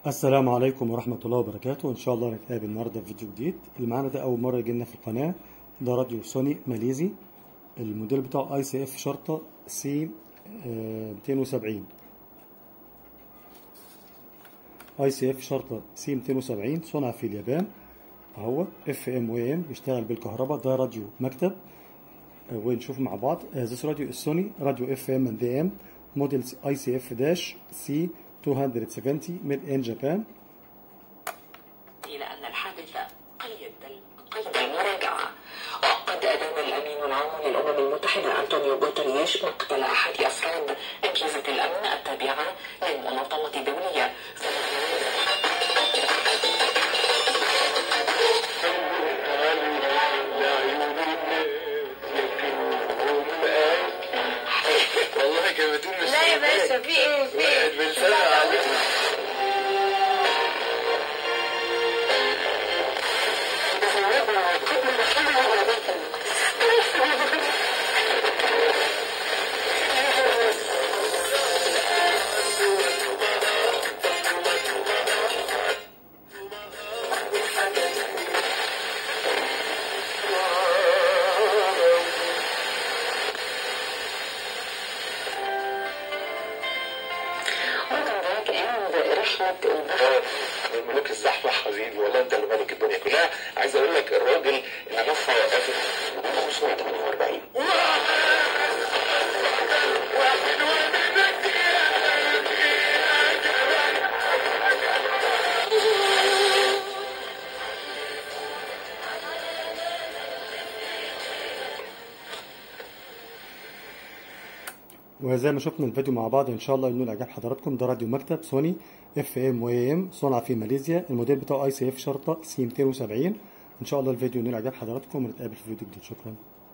السلام عليكم ورحمة الله وبركاته إن شاء الله نتقابل النهاردة في فيديو جديد اللي معانا ده أول مرة يجينا في القناة ده راديو سوني ماليزي الموديل بتاعه اي سي اف شرطة سي 270 اي سي اف شرطة سي 270 صنع في اليابان اهو اف ام و ام بيشتغل بالكهرباء ده راديو مكتب آه، ونشوف مع بعض ذس راديو السوني راديو اف ام اند ام موديل اي سي اف داش سي 270 ميد ان جابان إلى أن الحادث قيد قيد المراجعة وقد أدان الأمين العام للأمم المتحدة أنطونيو غوتريش مقتل أحد أفراد أجهزة الأمن التابعة للمنظمة الدولية والله كلمتين مش لا يا باشا في ايه في وقعت ايه بالسنة عليك وكان ذلك عند رحلة البحر من ملوك الزحمة حبيبي والله انت اللي مالك الدنيا كلها عايز اقول لك الراجل اللي نفى وقفت 548 وزي ما شفنا الفيديو مع بعض ان شاء الله ينول اعجاب حضراتكم ده راديو مكتب سوني اف ام و ام صنع في ماليزيا الموديل بتاعه اي سي اف شرطه سي 270 ان شاء الله الفيديو ينول اعجاب حضراتكم ونتقابل في فيديو جديد شكرا